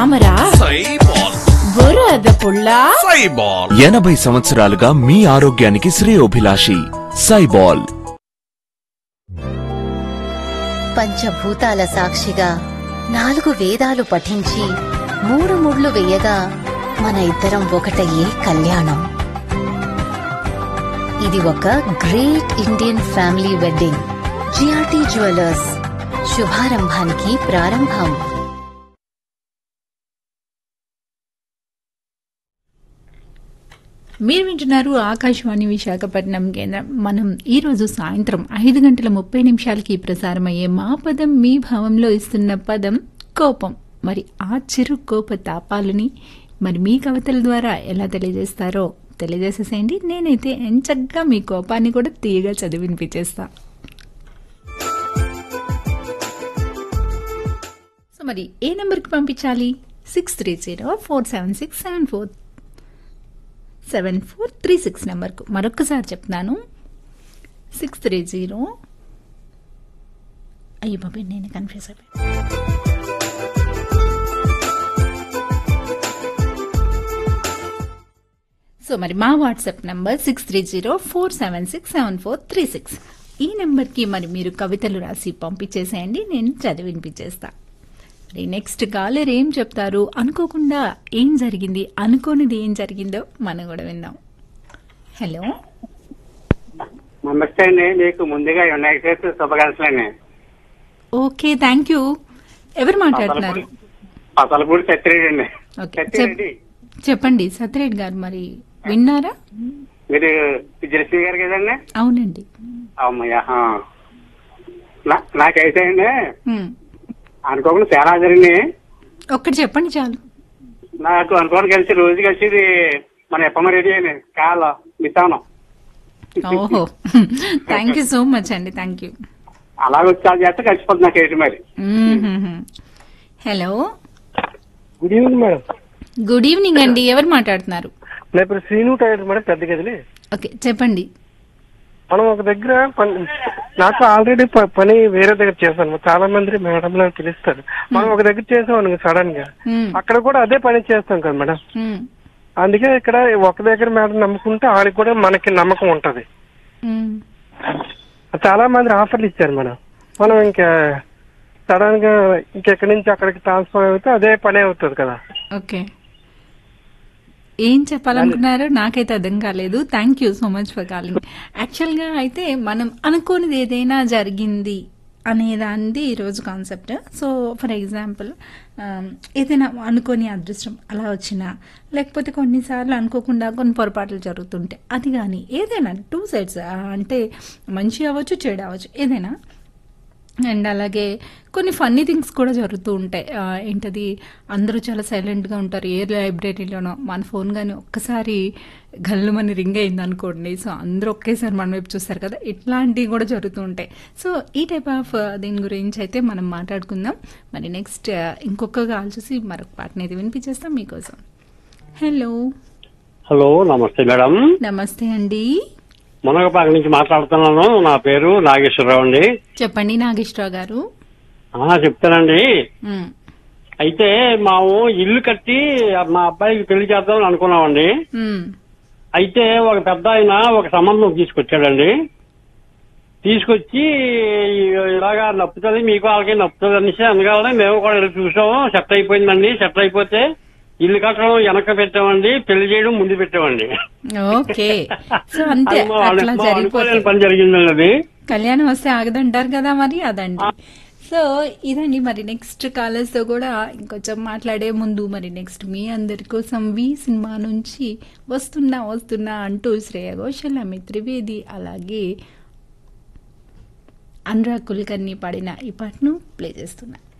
తామరా సైబాల్ బురద పుల్ల సైబాల్ ఎనభై సంవత్సరాలుగా మీ ఆరోగ్యానికి శ్రేయోభిలాషి సైబాల్ పంచభూతాల సాక్షిగా నాలుగు వేదాలు పఠించి మూడు ముళ్ళు వేయగా మన ఇద్దరం ఒకటయ్యే కళ్యాణం ఇది ఒక great Indian family wedding GRT jewellers శుభారంభానికి ప్రారంభం మీరు వింటున్నారు ఆకాశవాణి విశాఖపట్నం కేంద్రం మనం ఈరోజు సాయంత్రం ఐదు గంటల ముప్పై నిమిషాలకి ప్రసారమయ్యే మా పదం మీ భావంలో ఇస్తున్న పదం కోపం మరి ఆ చిరు కోప తాపాలని మరి మీ కవితల ద్వారా ఎలా తెలియజేస్తారో తెలియజేసేసేయండి నేనైతే ఎంచగ్గా మీ కోపాన్ని కూడా తీయగా చదివి వినిపించేస్తా సో మరి ఏ నెంబర్కి పంపించాలి six three zero four seven six seven four seven four three six నెంబర్కు మరొకసారి చెప్తున్నాను సిక్స్ త్రీ జీరో అయ్యి బాబాయ్ నేను కన్ఫ్యూజ్ అయిపోయాను సో మరి మా WhatsApp number six three zero four seven six seven four three six ఈ నెంబర్కి మరి మీరు కవితలు రాసి పంపించేసేయండి నేను చదివి వినిపించేస్తా మరి నెక్స్ట్ కాలర్ ఏం చెప్తారు అనుకోకుండా ఏం జరిగింది అనుకోనిది ఏం జరిగిందో మనం కూడా విందాం హలో నమస్తే అండి మీకు ముందుగా యునైటెడ్ స్టేట్స్ శుభాకాంక్షలు అండి ఓకే థ్యాంక్ యూ ఎవరు మాట్లాడుతున్నారు పసలపూడి సత్యరెడ్డి అండి ఓకే సత్యరెడ్డి చెప్- చెప్పండి సత్యరెడ్డి గారు మరి విన్నారా మీరు విజయశ్రీ గారు కదండి అవునండి అమ్మయ్య ఆ. నా- నాకైతే అండి హ్మ్. అనుకోకుండా చాలా జరిగింది ఒక్కటి చెప్పండి చాలు నాకు అనుకోని కలిసి రోజు కలిసి ఇది మన ఎప్పమ రెడీ అండి కాల మితానం ఓహో థ్యాంక్ యూ సో మచ్ అండి థ్యాంక్ యూ అలాగే వచ్చి చేస్తే కలిసిపోతుంది నాకు ఏంటి మరి hello good evening madam good evening అండి ఎవరు మాట్లాడుతున్నారు నా ఇప్పుడు శ్రీను టైలర్ మేడం పెద్ద గదిలే ఓకే చెప్పండి మనం ఒక దగ్గర పని నాకు ఆల్రెడీ పని వేరే దగ్గర చేశాను చాలా మంది మేడం నాకు పిలుస్తారు మనం ఒక దగ్గర చేసాం సడన్ గా హ్మ్. అక్కడ కూడా అదే పని చేస్తాం కదా మేడం హ్మ్. అందుకే ఇక్కడ ఒక దగ్గర మేడం నమ్ముకుంటే ఆడికి కూడా మనకి నమ్మకం ఉంటది హ్మ్. చాలా మంది ఆఫర్లు ఇచ్చారు మేడం మనం ఇంకా సడన్ గా ఇంకెక్కడి నుంచి అక్కడికి ట్రాన్స్ఫర్ అయితే అదే పని అవుతుంది కదా ఓకే ఏం చెప్పాలనుకున్నారో నాకైతే అర్థం కాలేదు thank you so much for calling యాక్చువల్గా అయితే మనం అనుకోనిది ఏదైనా జరిగింది అనేదాన్ని ఈరోజు కాన్సెప్ట్ సో ఫర్ ఎగ్జాంపుల్ ఏదైనా అనుకోని అదృష్టం అలా వచ్చినా లేకపోతే కొన్నిసార్లు అనుకోకుండా కొన్ని పొరపాట్లు జరుగుతుంటాయి అది కానీ ఏదైనా టూ సైడ్స్ అంటే మంచి అవ్వచ్చు చెడు అవ్వచ్చు ఏదైనా అండ్ అలాగే కొన్ని ఫన్నీ థింగ్స్ కూడా జరుగుతూ ఉంటాయి ఆ, ఏంటది అందరూ చాలా సైలెంట్గా ఉంటారు ఏ లైబ్రరీలోనో మన ఫోన్ కానీ ఒక్కసారి గల్లు మన రింగ్ అయింది అనుకోండి సో అందరూ ఒకేసారి మన వైపు చూస్తారు కదా ఇట్లాంటివి కూడా జరుగుతూ ఉంటాయి సో ఈ టైప్ ఆఫ్ దీని గురించి అయితే మనం మాట్లాడుకుందాం మరి నెక్స్ట్ ఇంకొక కాల్ చూసి మరొక పాటని అయితే వినిపించేస్తాం మీకోసం హలో హలో నమస్తే మేడం నమస్తే అండి మునగపాక నుంచి మాట్లాడుతున్నాను నా పేరు నాగేశ్వరరావు అండి చెప్పండి నాగేశ్వరరావు గారు ఆ, చెప్తానండి మ్, అయితే మేము ఇల్లు కట్టి మా అబ్బాయికి పెళ్లి చేద్దామని అనుకున్నామండి మ్, అయితే ఒక పెద్ద ఆయన ఒక సంబంధం తీసుకొచ్చాడండి తీసుకొచ్చి ఇలాగా నప్పుతుంది మీకు వాళ్ళకి నప్పుతుంది అనేసి అనగానే మేము కూడా వెళ్ళి చూసాము సెట్ అయిపోయిందండి సెట్ అయిపోతే ఇల్లు కట్టడం వెనక పెట్టామండి పెళ్లి చేయడం ముందు పెట్టామండి ఓకే సో అంతే అది మా అట్లా అను- మా అనుకోలేని జరిగిపోతుంది పని జరిగిందండి అది కళ్యాణం వస్తే ఆగదంటారు కదా మరి అదండి సో ఇదండి మరి నెక్స్ట్ కాలర్స్ తో కూడా ఇంకొంచెం మాట్లాడే ముందు మరి నెక్స్ట్ మీ అందరి కోసం వి సినిమా నుంచి వస్తున్నా వస్తున్నా అంటూ శ్రేయ ఘోషల్ అమిత్ త్రివేది అలాగే అనురాగ్ కుల్కర్ని పాడిన ఈ పాటను ప్లే చేస్తున్నా